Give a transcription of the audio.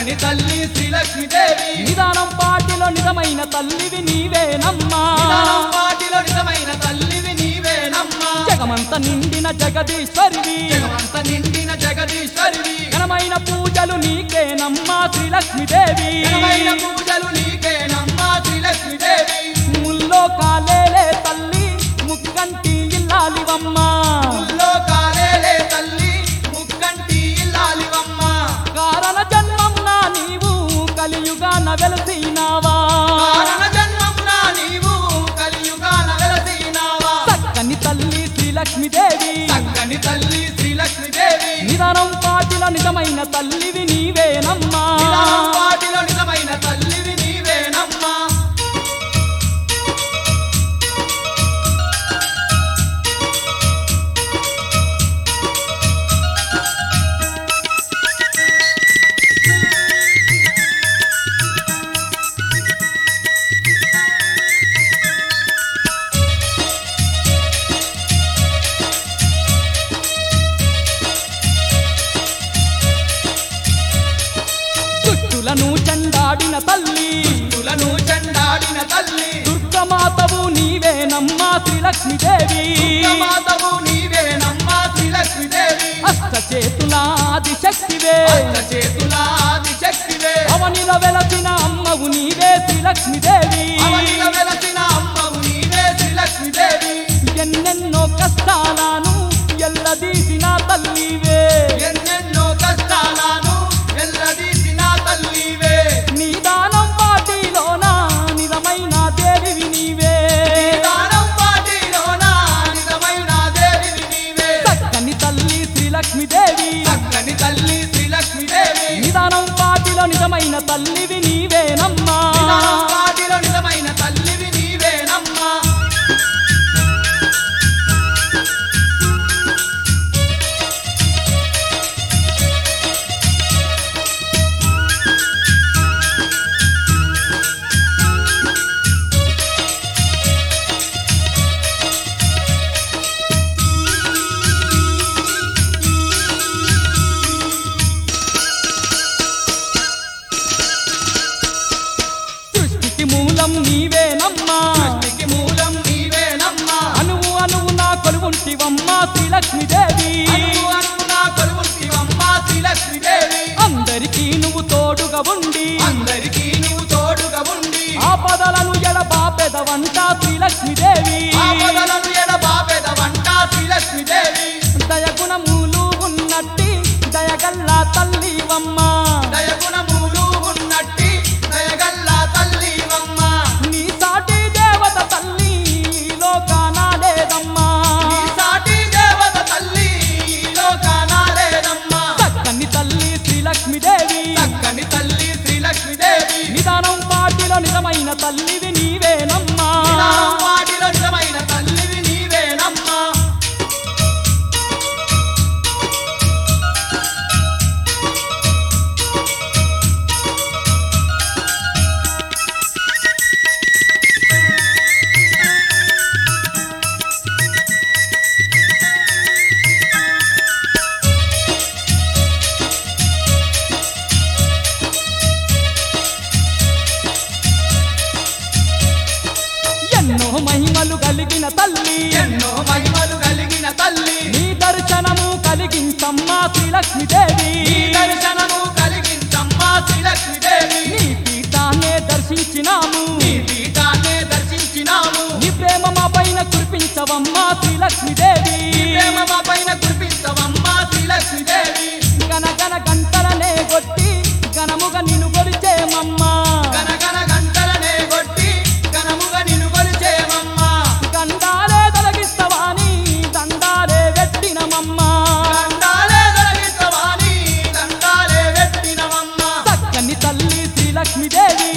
చక్కని తల్లి శ్రీలక్ష్మీదేవి నిదానం పాటిలో నిజమైన తల్లివి నీవేనమ్మా నిదానం పాటిలో నిజమైన తల్లివి నీవేనమ్మా జగమంత నిండిన జగదీశ్వరివి జగమంత నిండిన జగదీశ్వరివి ఘనమైన పూజలు నీకేనమ్మా శ్రీలక్ష్మీదేవి ఘనమైన పూజలు నీకేనమ్మా శ్రీలక్ష్మీదేవి ముల్లో కాలేలే తల్లి ముక్కంటి ఇల్లాలివమ్మా ముల్లో కాలేలే తల్లి ముక్కంటి ఇల్లాలివమ్మ కారణ జన్మం నా నీవు కలియుగాన వెలసినావా కారణ జన్మమున నీవు కలియుగాన వెలసినావా చక్కని తల్లి శ్రీలక్ష్మీదేవి చక్కని తల్లి శ్రీలక్ష్మీదేవి నిదానం పాటిల నిజమైన తల్లివి నీవేనమ్మా నిదానం వాటిలో నిజమైన తల్లివి నీవేనమ్మా దుష్టులను చండాడిన తల్లి తులను చెండాడిన తల్లి దుర్గమాతవు నీవేనమ్మా శ్రీలక్ష్మీదేవి మాతవు నీవేనమ్మా శ్రీలక్ష్మీదేవి అష్ట చేతులాది శక్తివే అష్ట చేతుల ఆది శక్తివే అవనిల వెలసిన అమ్మవు నీవే శ్రీలక్ష్మీదేవి అవనిల వెలసిన అమ్మవు నీవే శ్రీలక్ష్మీదేవి ఎన్నెన్నో కష్టాలను ఎల్లదీసిన తల్లివే ఎన్నెన్నో కష్టాలను ఎల్లదీసిన తల్లివే నిదానం వాటిలోన నిజమైన దేవివి నీవే దానం వాటిలోన నిజమైన దేవివి నీవే చక్కని తల్లి శ్రీలక్ష్మీదేవి చక్కని తల్లి శ్రీలక్ష్మీదేవి నిదానం పాటిలో నిజమైన తల్లివి నీవేనమ్మా దానం వాటిలో నిజమైన తల్లివి నీవేనమ్మా సృష్టికి మూలం నీవేనమ్మా సృష్టికి మూలం నీవేనమ్మా అనువు అనువు నా కొలువుంటివమ్మా శ్రీలక్ష్మీదేవి అనువు అనుకున్నా కొలువుంటివమ్మా శ్రీలక్ష్మీదేవి అందరికీ నువ్వు తోడుగా ఉండి అందరికీ నీవు తోడుగా ఉండి ఆపదలను ఎడబాపెదవంట శ్రీలక్ష్మీదేవి ఆపదలను ఎడబాపెద వంట శ్రీలక్ష్మీదేవి దయగుణములు ఉన్నట్టి దయగల్లా తల్లివమ్మా దయగుణములు ఉన్నట్టి దయగల్లా తల్లివమ్మ నీ సాటి దేవత తల్లి ఈ లోకాన లేదమ్మా నీ సాటి దేవత తల్లి ఈ లోకాన లేదమ్మా చక్కని తల్లి శ్రీలక్ష్మీదేవి చక్కని తల్లి శ్రీలక్ష్మీదేవి నిదానం పాటిలో నిజమైన తల్లివి నీవేనమ్మా నిదానం వాటిలో నిజమైన తల్లివి నీవేనమ్మా ఎన్నో మహిమలు కలిగిన తల్లి ఎన్నో మహిమలు కలిగిన తల్లి నీ దర్శనము కలిగించమ్మా శ్రీలక్ష్మీదేవి నీ దర్శనము కలిగించమ్మా శ్రీలక్ష్మీదేవి నీ పీఠాన్నే దర్శించినాము నీ పీఠాన్నే దర్శించినాము నీ ప్రేమ మా పైన కురిపించవమ్మా శ్రీలక్ష్మీదేవి నీ ప్రేమ మా పైన కురిపించవమ్మా శ్రీలక్ష్మీదేవి గన గన గంటలనే కొట్టి ఘనముగా నిన్ను కొలిచేమమ్మా గనగన గంటలనే కొట్టి ఘనముగా నిన్ను కొలిచేమమ్మా గండాలే తొలగిస్తవాని దండాలే వెట్టినమమ్మా దండాలే తొలగించవాని దండాలే వెట్టినవమ్మా చక్కని తల్లి శ్రీలక్ష్మీదేవి